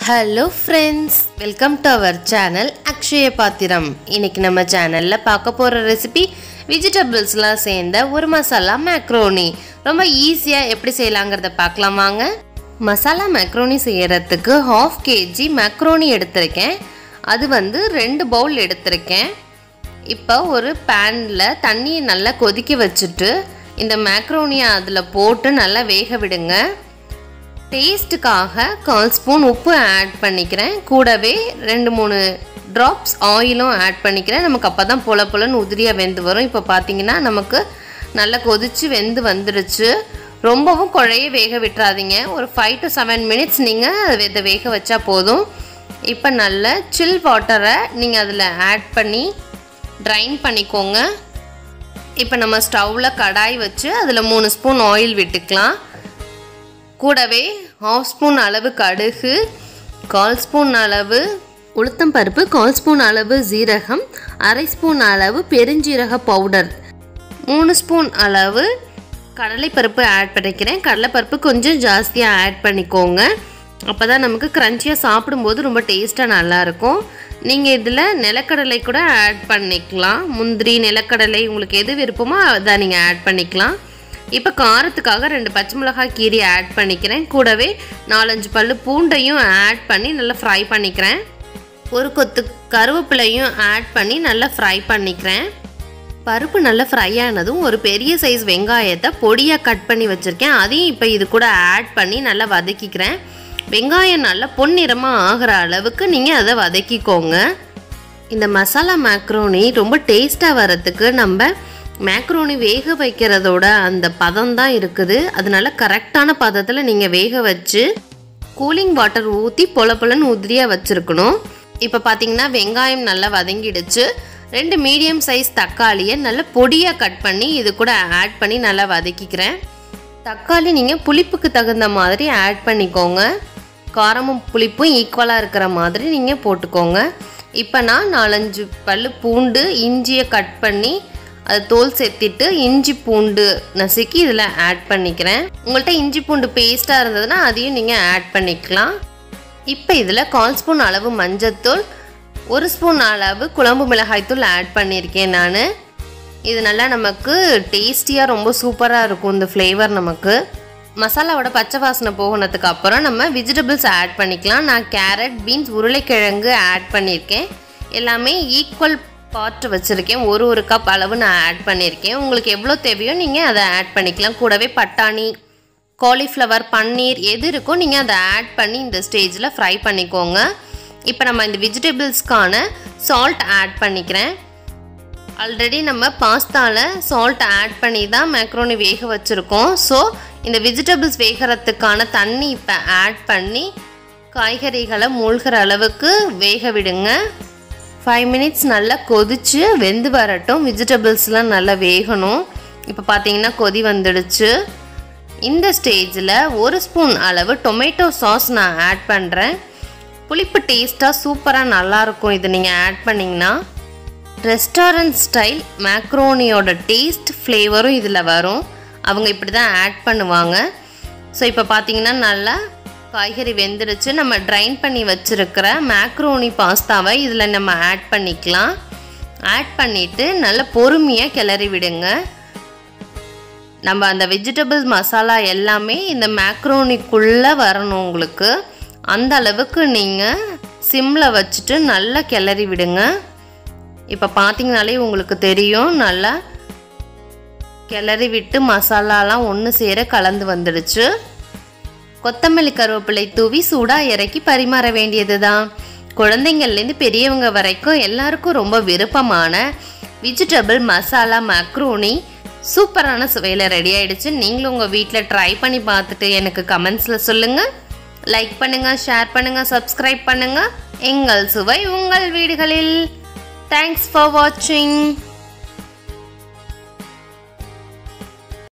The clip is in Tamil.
hello friends welcome to our channel Akshaya Pathram இன்னைக்கு நம்ம சேனலில் பார்க்க போகிற ரெசிபி வெஜிடபிள்ஸ்லாம் சேர்ந்த ஒரு மசாலா மேக்ரோனி ரொம்ப ஈஸியாக எப்படி செய்யலாங்கிறத பார்க்கலாம் வாங்க மசாலா மேக்ரோனி செய்யறதுக்கு ஹாஃப் கேஜி மேக்ரோனி எடுத்திருக்கேன் அது வந்து ரெண்டு பவுல் எடுத்திருக்கேன் இப்போ ஒரு பேனில் தண்ணியை நல்லா கொதிக்க வச்சுட்டு இந்த மேக்ரோனியை அதில் போட்டு நல்லா வேக விடுங்க டேஸ்ட்டுக்காக கால் ஸ்பூன் உப்பு ஆட் பண்ணிக்கிறேன் கூடவே ரெண்டு மூணு ட்ராப்ஸ் ஆயிலும் ஆட் பண்ணிக்கிறேன் நமக்கு அப்போ தான் பொல பொலன்னு உதிரியாக வெந்து வரும் இப்போ பார்த்தீங்கன்னா நமக்கு நல்லா கொதிச்சு வெந்து வந்துடுச்சு ரொம்பவும் குழைய வேக விட்டுறாதீங்க ஒரு ஃபைவ் டு செவன் மினிட்ஸ் நீங்கள் இதை வேக வச்சா போதும் இப்போ நல்ல சில் வாட்டரை நீங்கள் அதில் ஆட் பண்ணி ட்ரைன் பண்ணிக்கோங்க இப்போ நம்ம ஸ்டவ்வில் கடாய் வச்சு அதில் மூணு ஸ்பூன் ஆயில் விட்டுக்கலாம் கூடவே ஹாஃப் ஸ்பூன் அளவு கடுகு கால் ஸ்பூன் அளவு உளுத்தம் பருப்பு கால் ஸ்பூன் அளவு ஜீரகம் அரை ஸ்பூன் அளவு பெருஞ்சீரக பவுடர் மூணு ஸ்பூன் அளவு கடலைப்பருப்பு ஆட் பண்ணிக்கிறேன் கடலைப்பருப்பு கொஞ்சம் ஜாஸ்தியாக ஆட் பண்ணிக்கோங்க அப்போ தான் நமக்கு க்ரன்ச்சியாக சாப்பிடும்போது ரொம்ப டேஸ்ட்டாக நல்லாயிருக்கும் நீங்கள் இதில் நிலக்கடலை கூட ஆட் பண்ணிக்கலாம் முந்திரி நிலக்கடலை உங்களுக்கு எது விருப்பமோ அதை நீங்கள் ஆட் பண்ணிக்கலாம் இப்போ காரத்துக்காக ரெண்டு பச்சை மிளகாய் கீரி ஆட் பண்ணிக்கிறேன் கூடவே நாலஞ்சு பல்லு பூண்டையும் ஆட் பண்ணி நல்லா ஃப்ரை பண்ணிக்கிறேன் ஒரு கொத்து கருவேப்பிலையும் ஆட் பண்ணி நல்லா ஃப்ரை பண்ணிக்கிறேன் பருப்பு நல்லா ஃப்ரை ஆனதும் ஒரு பெரிய சைஸ் வெங்காயத்தை பொடியாக கட் பண்ணி வச்சுருக்கேன் அதையும் இப்போ இது கூட ஆட் பண்ணி நல்லா வதக்கிக்கிறேன் வெங்காயம் நல்லா பொன்னிறமாக ஆகிற அளவுக்கு நீங்கள் அதை வதக்கிக்கோங்க இந்த மசாலா மேக்ரோனி ரொம்ப டேஸ்ட்டாக வரத்துக்கு நம்ம மேக்ரோனி வேக வைக்கிறதோட அந்த பதம் தான் இருக்குது அதனால கரெக்டான பதத்தில் நீங்கள் வேக வச்சு கூலிங் வாட்டர் ஊற்றி பொல பொலன்னு உதிரியாக வச்சுருக்கணும் இப்போ பார்த்தீங்கன்னா வெங்காயம் நல்லா வதங்கிடுச்சு ரெண்டு மீடியம் சைஸ் தக்காளியை நல்லா பொடியாக கட் பண்ணி இது கூட ஆட் பண்ணி நல்லா வதக்கிக்கிறேன் தக்காளி நீங்கள் புளிப்புக்கு தகுந்த மாதிரி ஆட் பண்ணிக்கோங்க காரமும் புளிப்பும் ஈக்குவலாக இருக்கிற மாதிரி நீங்கள் போட்டுக்கோங்க இப்போ நான் நாலஞ்சு பல் பூண்டு இஞ்சியை கட் பண்ணி அது தோல் சேர்த்திட்டு இஞ்சி பூண்டு நசுக்கி இதில் ஆட் பண்ணிக்கிறேன் உங்கள்கிட்ட இஞ்சி பூண்டு பேஸ்ட்டாக இருந்ததுன்னா அதையும் நீங்கள் ஆட் பண்ணிக்கலாம் இப்போ இதில் கால் ஸ்பூன் அளவு மஞ்சத்தூள் ஒரு ஸ்பூன் அளவு குழம்பு மிளகாய்த்தூள் ஆட் பண்ணியிருக்கேன் நான் இது நல்லா நமக்கு டேஸ்டியாக ரொம்ப சூப்பராக இருக்கும் இந்த ஃப்ளேவர் நமக்கு மசாலாவோட பச்சை வாசனை போகினதுக்கு அப்புறம் நம்ம வெஜிடபிள்ஸ் ஆட் பண்ணிக்கலாம் நான் கேரட் பீன்ஸ் உருளைக்கிழங்கு ஆட் பண்ணியிருக்கேன் எல்லாமே ஈக்குவல் பார்ட் வச்சுருக்கேன் ஒரு ஒரு கப் அளவு நான் ஆட் பண்ணியிருக்கேன் உங்களுக்கு எவ்வளோ தேவையோ நீங்கள் அதை ஆட் பண்ணிக்கலாம் கூடவே பட்டாணி காலிஃப்ளவர் பன்னீர் எது இருக்கோ நீங்கள் அதை ஆட் பண்ணி இந்த ஸ்டேஜில் ஃப்ரை பண்ணிக்கோங்க இப்போ நம்ம இந்த வெஜிடபிள்ஸ்க்கான சால்ட் ஆட் பண்ணிக்கிறேன் ஆல்ரெடி நம்ம பாஸ்தாவில் சால்ட் ஆட் பண்ணி தான் மேக்ரோனி வேக வச்சுருக்கோம் ஸோ இந்த வெஜிடபிள்ஸ் வேகிறதுக்கான தண்ணி இப்போ ஆட் பண்ணி காய்கறிகளை மூழ்கிற அளவுக்கு வேக விடுங்க ஃபைவ் மினிட்ஸ் நல்லா கொதித்து வெந்து வரட்டும் வெஜிடபிள்ஸ்லாம் நல்லா வேகணும் இப்போ பார்த்தீங்கன்னா கொதி வந்துடுச்சு இந்த ஸ்டேஜில் ஒரு ஸ்பூன் அளவு டொமேட்டோ சாஸ் நான் ஆட் பண்ணுறேன் புளிப்பு டேஸ்ட்டாக சூப்பராக நல்லாயிருக்கும் இது நீங்கள் ஆட் பண்ணிங்கன்னா ரெஸ்டாரண்ட் ஸ்டைல் மேக்ரோனியோட டேஸ்ட் ஃப்ளேவரும் இதில் வரும் அவங்க இப்படி தான் ஆட் பண்ணுவாங்க ஸோ இப்போ பார்த்தீங்கன்னா நல்லா காய்கறி வெந்துடுச்சு நம்ம ட்ரைன் பண்ணி வச்சுருக்கிற மேக்ரோனி பாஸ்தாவை இதில் நம்ம ஆட் பண்ணிக்கலாம் ஆட் பண்ணிவிட்டு நல்லா பொறுமையாக கிளறி விடுங்க நம்ம அந்த வெஜிடபிள் மசாலா எல்லாமே இந்த மேக்ரோனிக்குள்ளே வரணும் உங்களுக்கு அந்த அளவுக்கு நீங்கள் சிம்மில் வச்சுட்டு நல்லா கிளறி விடுங்க இப்போ பார்த்தீங்கனாலே உங்களுக்கு தெரியும் நல்லா கிளறி விட்டு மசாலாலாம் ஒன்று சேர கலந்து வந்துடுச்சு கொத்தமல்லி கருவேப்பிலை தூவி சூடாக இறக்கி பரிமாற வேண்டியது தான் குழந்தைங்கள்லேருந்து பெரியவங்க வரைக்கும் எல்லாருக்கும் ரொம்ப விருப்பமான வெஜிடபிள் மசாலா மக்ரூனி சூப்பரான சுவையில் ரெடி ஆயிடுச்சு நீங்களும் உங்கள் வீட்டில் ட்ரை பண்ணி பார்த்துட்டு எனக்கு கமெண்ட்ஸில் சொல்லுங்கள் லைக் பண்ணுங்கள் ஷேர் பண்ணுங்கள் சப்ஸ்கிரைப் பண்ணுங்கள் எங்கள் சுவை உங்கள் வீடுகளில் தேங்க்ஸ் ஃபார் வாட்சிங்